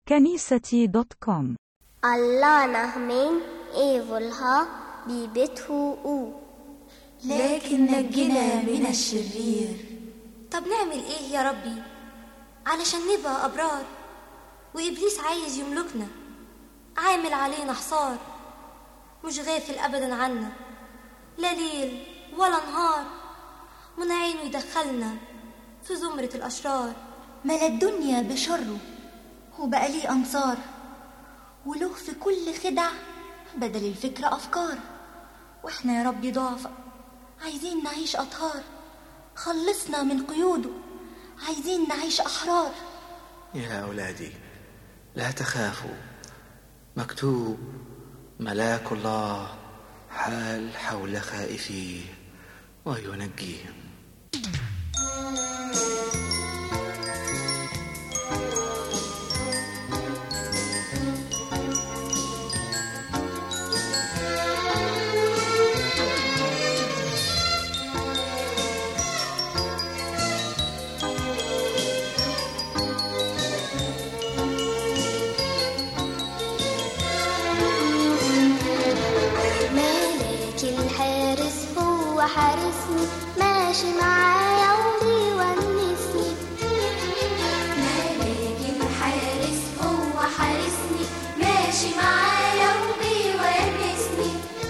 كنيستي دوت كوم Alla nahmin evolha bibethu u. لكن نجنا من الشرير طب نعمل ايه يا ربي علشان نبقى ابرار وابليس عايز يملكنا عامل علينا حصار مش غافل ابدا عنا لا ليل ولا نهار من عينه يدخلنا في زمرة الاشرار ملا الدنيا بشره وبقى ليه أنصار وله في كل خدع بدل الفكرة أفكار وإحنا يا ربي ضعفة عايزين نعيش أطهار خلصنا من قيوده عايزين نعيش أحرار يا أولادي لا تخافوا مكتوب ملاك الله حال حول خائفيه وينجيهم ملاك الحارس هو حارسني ماشي معايا وبيونسني ملاك الحارس هو حارسني ماشي معايا وبيونسني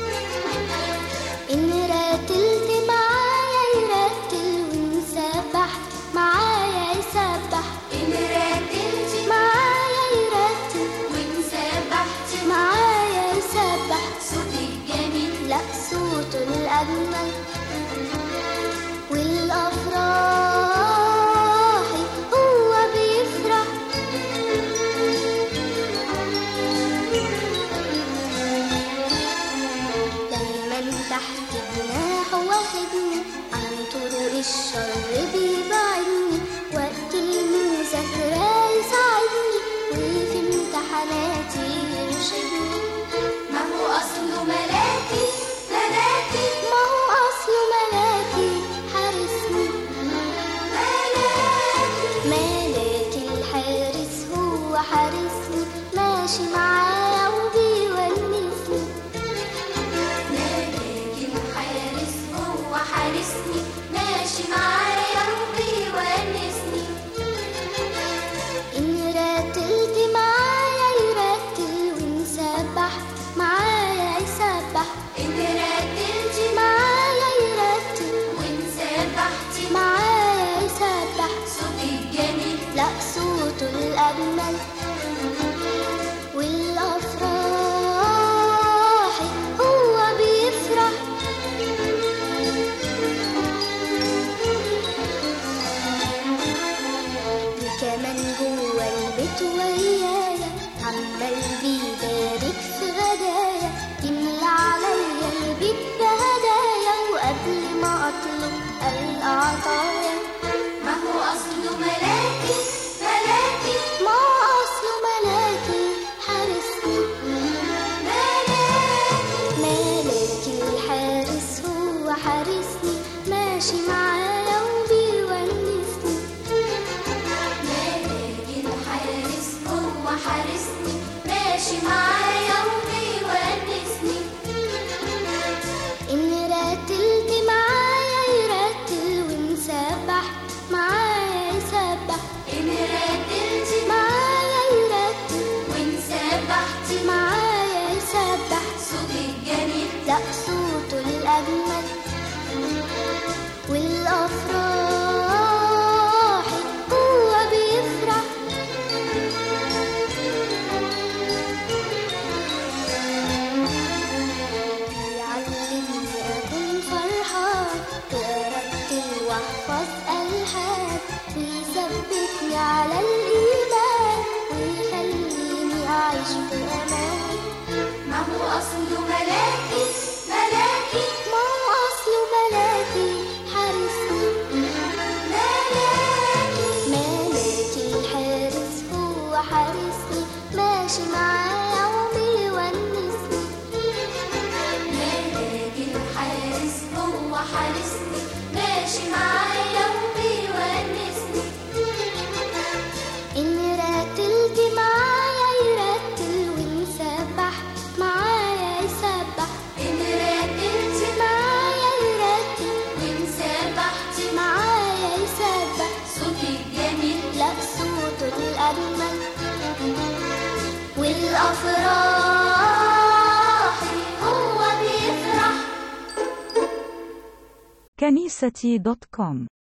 إن راتلت معايا يرتل وإن سبحت معايا يسبح إن راتلتي معايا يرتل وإن سبحتي معايا يسبح صوتك جميل لا صوته الأجمل والأفراح هو بيفرح دايما تحت جناحه واخدني عن طرق الشر بيبعدني وقت المذاكرة يساعدني وفي امتحاناتي يرشدني ما هو أصله ملاكي ملاكي ما هو أصله ملاكي حارسني ملاكي ملاك الحارس هو حارسني ماشي معايا وبيونسني ملاك الحارس هو حارسني ماشي معايا وبيونسني إن راتلت معايا يرتل وإن سبحت معايا يسبح إن راتلتي معايا يرتل وإن سبحتي معايا يسبح صوتك جميل لا صوته الأجمل والأفراح هو بيفرح وكمان جوه البيت ويايا عمال بيبارك في غدايا يملى عليا البيت بهدايا وقبل ما أطلب العطايا ما هو أصله ملاكي ملاكي ما هو أصله ملاكي حارسني ملاكي ملاك الحارس هو حارسني ماشي معايا وبيونسني ملاك الحارس هو حارسني ماشي معايا وبيونسني إن راتلت معايا يرتل وإن سبحت معايا يسبح إن راتلتي معايا يرتل وإن سبحتي معايا يسبح صوتك جميل لا صوته الأجمل والأفراح هو بيفرح بيعلمني أكون فرحان وأرتل وأحفظ ألحان ويثبتني على الإيمان ويخليني أعيش في أمان ما هو أصله ملاكي ملاكي ما هو أصله ملاكي حارسني ملاكي ملاك الحارس هو حارسني ماشي معايا وبيونسني ملاك الحارس هو حارسني ماشي معايا وبيونسني إن راتلت معايا الجميل لا صوته الأجمل والأفراح هو بيفرح كنيستي دوت كوم